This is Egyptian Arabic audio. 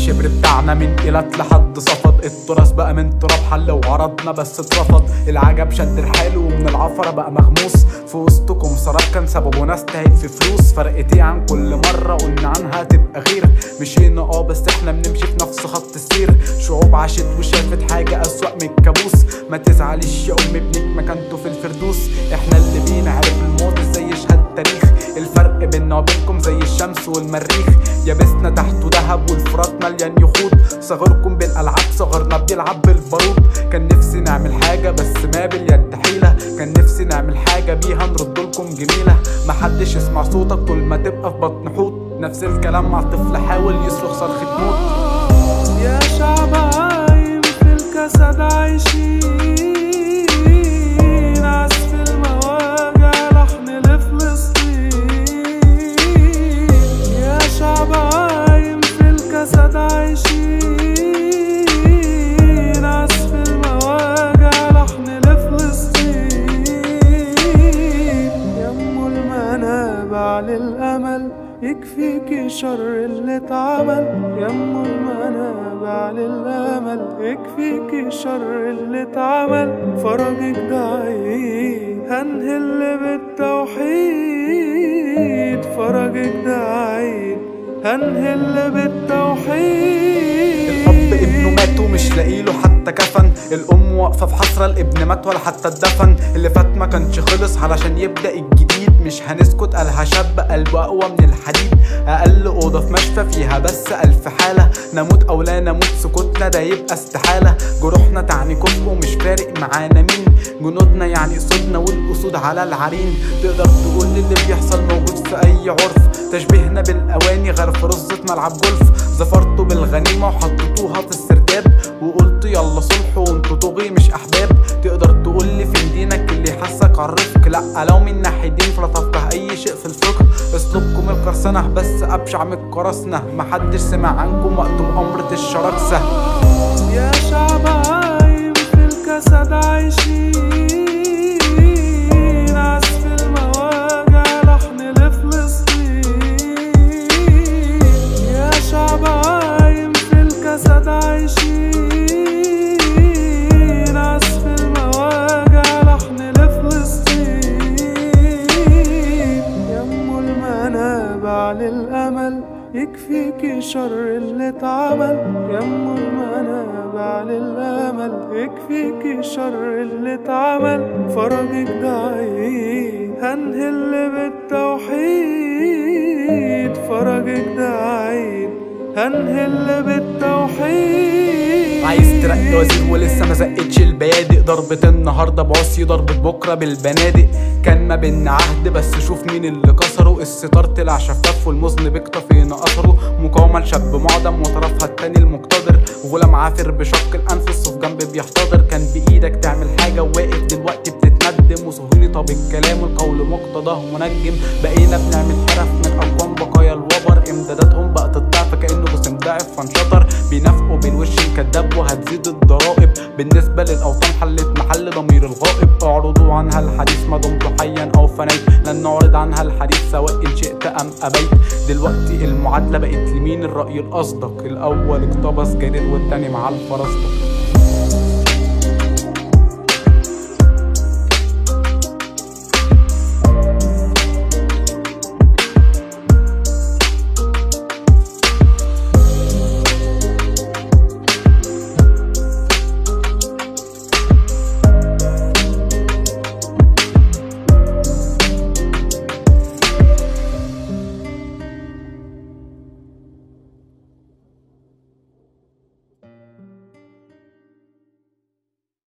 الشبر بتاعنا من إيلات لحد صفد التراث بقى من تراب حل وعرضنا بس اترفض العجب شد الحال ومن العفرة بقى مغموس في وسطكم سراب كان سببه ناس تهت في فلوس فرقت ايه عن كل مرة قلنا عنها تبقى غير مشينا اه بس احنا بنمشي في نفس خط السير شعوب عاشت وشافت حاجة أسوأ من الكابوس ما تزعليش يا أم ابنك مكانته في الفردوس احنا اللي بينا عرف الموت ازاي يشهد تاريخ الفرق بينا وبينكم زي الشمس والمريخ يابسنا تحته دهب والفرات مليان يخوت صغركم بالالعاب صغرنا بيلعب بالبارود كان نفسي نعمل حاجه بس ما باليد حيله كان نفسي نعمل حاجه بيها نرد لكم جميله محدش يسمع صوتك طول ما تبقى في بطن حوت نفس الكلام مع طفل حاول يصرخ صرخه موت يا شعب عايم في الكسد عايشين عزف المواجع لحن لفلسطين يا شعب عايم في الكسد عايشين عزف المواجع لحن لفلسطين يمو المنابع للأمل يكفيكي شر اللي اتعمل يمو المنابع للأمل يكفيكي شر اللي اتعمل فرجك دعيد هنهل بالتوحيد فرجك دعيد هنهل بالتوحيد الاب ابنه مات ومش لاقيله حتى كفن الام واقفه في حسره الابن مات ولا حتى اتدفن اللي فات ما كانش خلص علشان يبدا الجديد مش هنسكت قالها شاب قلبه اقوى من الحديد اقل اوضه في مشفى فيها بس الف حاله نموت او لا نموت سكوتنا ده يبقى استحاله جروحنا تعني كفء ومش فارق معانا مين جنودنا يعني اسودنا والاسود على العرين تقدر تقول اللي بيحصل موجود في اي عرف تشبيهنا بالاواني غرف رصة ملعب جولف زفرتوا بالغنيمه وحطيتوها في السرداب وقلت يلا صلح وانتوا طغي مش احباب تقدر تقول لي فين دينك اللي حسك عالرفق لا لو من ناحيتين فلا تفقه اي شيء في الفقه اسلوبكم القرصنه بس ابشع من القراصنه محدش سمع عنكم وقت مؤامره الشراكسه يا شعب عايم في الكسد عايشين عزف المواجع لحن لفلسطين يا شعب عايم في الكسد عايشين عزف المواجع لحن لفلسطين يمو المنابع للأمل يكفيكي شر اللي اتعمل يمو المنابع للأمل يكفيكي شر اللي اتعمل فرجك دعيد هنهل بالتوحيد فرجك دعيد هنهل بالتوحيد عايز ترقي وزير ولسه ما زقتش البيادق ضربة النهارده بعصي ضربة بكره بالبنادق كان ما بينا عهد بس شوف مين اللي كسره الستار طلع شفاف والمذنب اكتفينا اثره مقاومة لشاب معدم وطرفها التاني المقتدر غلام عافر بشق الانف الصف جنب بيحتضر كان بايدك تعمل حاجة وواقف دلوقتي بتتندم وسهولي طب الكلام والقول مقتضاه منجم بقينا بنعمل حرف من اقوام بقايا الوبر امداداتهم بقت الضعف كانه جسم ضعف فانشطر بينافقوا بين وش الكداب وهتزيد الضرائب بالنسبة للأوطان حلت محل ضمير الغائب اعرضوا عنها الحديث ما دمت حيا أو فنيت لن نعرض عنها الحديث سواء إن شئت أم أبيت دلوقتي المعادلة بقت لمين الرأي الأصدق الأول اقتبس جرير والتاني مع الفرزدق